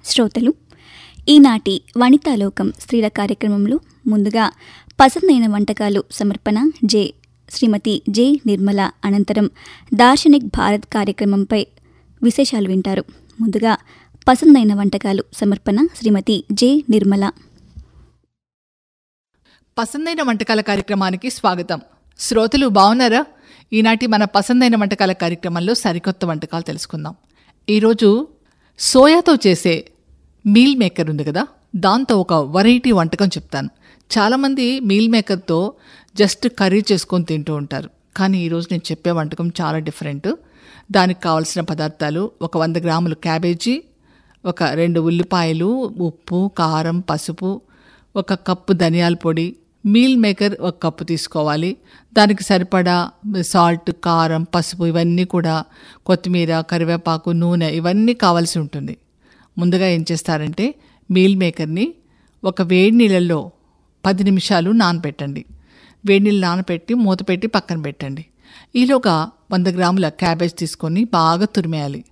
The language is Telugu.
శ్రోతలు ఈనాటి వనితాలోకం స్త్రీల కార్యక్రమంలో ముందుగా పసందైన వంటకాలు సమర్పణ జే శ్రీమతి జె నిర్మల అనంతరం దార్శనిక్ భారత్ కార్యక్రమంపై విశేషాలు వింటారు ముందుగా పసందైన వంటకాలు సమర్పణ శ్రీమతి జె నిర్మల పసందైన వంటకాల కార్యక్రమానికి స్వాగతం శ్రోతలు బాగున్నారా ఈనాటి మన పసందైన వంటకాల కార్యక్రమంలో సరికొత్త వంటకాలు తెలుసుకుందాం ఈరోజు సోయాతో చేసే మీల్ మేకర్ ఉంది కదా దాంతో ఒక వెరైటీ వంటకం చెప్తాను చాలామంది మీల్ మేకర్తో జస్ట్ కర్రీ చేసుకొని తింటూ ఉంటారు కానీ ఈరోజు నేను చెప్పే వంటకం చాలా డిఫరెంట్ దానికి కావాల్సిన పదార్థాలు ఒక వంద గ్రాములు క్యాబేజీ ఒక రెండు ఉల్లిపాయలు ఉప్పు కారం పసుపు ఒక కప్పు ధనియాల పొడి మీల్ మేకర్ ఒక కప్పు తీసుకోవాలి దానికి సరిపడా సాల్ట్ కారం పసుపు ఇవన్నీ కూడా కొత్తిమీర కరివేపాకు నూనె ఇవన్నీ కావాల్సి ఉంటుంది ముందుగా ఏం చేస్తారంటే మీల్ మేకర్ని ఒక వేడి నీళ్ళల్లో పది నిమిషాలు నానబెట్టండి వేడి నీళ్ళు నానబెట్టి మూత పెట్టి పక్కన పెట్టండి ఈలోగా వంద గ్రాముల క్యాబేజ్ తీసుకొని బాగా తురిమేయాలి